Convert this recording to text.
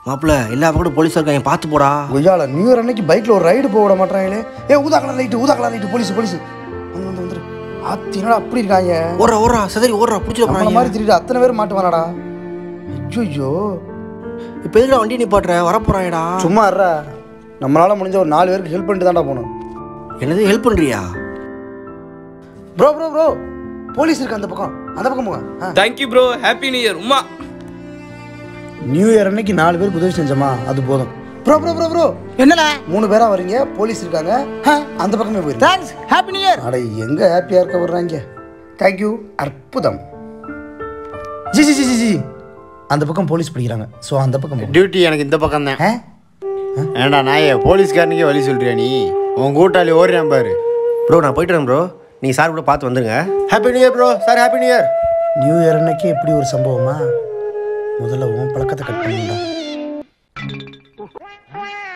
மாப்பிள்ள எல்லா பக்கம் போலீஸ் இருக்காங்க பார்த்து போடா கொய்யால நியூ இயர் அன்னைக்கு பைக்ல ஒரு ரைடு போக விட மாட்டாங்களே ஏ ஊதா கலர் லைட்டு ஊதா கலர் லைட்டு போலீஸ் போலீஸ் வந்து வந்து வந்துரு ஆத்தினடா அப்படி இருக்காங்க ஓடுறா ஓடுறா சதறி ஓடுறா பிடிச்சிட நம்மள போறாங்க மாதிரி திருட்டு அத்தனை பேர் மாட்டுவானடா ஐயோ இப்போ எதுக்கு வண்டி நிப்பாட்டுற வரப்போறாயடா சும்மா இருடா நம்மளால முடிஞ்ச ஒரு நாலு பேருக்கு ஹெல்ப் பண்ணிட்டு தான்டா போகணும் என்னது ஹெல்ப் பண்றியா ப்ரோ ப்ரோ ப்ரோ போலீஸ் இருக்கு அந்த பக்கம் அந்த பக்கம் போங்க ஆ. Thank you bro happy new year Uma new year அன்னைக்கு நாலு பேருக்கு உதவி செஞ்சோமா அது போதும் ப்ரோ ப்ரோ ப்ரோ ப்ரோ என்னடா மூணு பேரா வரீங்க போலீஸ் இருக்காங்க ஆ, அந்த பக்கமே போயிருங்க தேங்க்ஸ் ஹாப்பி நியூ இயர் அட எங்க ஹாப்பியா இருக்க வர்றாங்க தேங்க்யூ அற்புதம் ஜி ஜி ஜி ஜி ஜி அந்த பக்கம் போலீஸ் பிடிக்கிறாங்க ஸோ அந்த பக்கம் போங்க. டியூட்டி எனக்கு இந்த பக்கம் தான் ஆ? ஏண்டா நாயே போலீஸ்காரனுக்கே வழி சொல்றியா நீ உன் கூட்டாளி ஓடுறான் பாரு ப்ரோ நான் போயிட்டு வரேன் ப்ரோ நீங்கள் சார் கூட பார்த்து வந்துருங்க happy new year bro sir happy new year new year அன்னைக்கு எப்படி ஒரு சம்பவமா முதல்ல உன் பழக்கத்தை கட் பண்ணிடா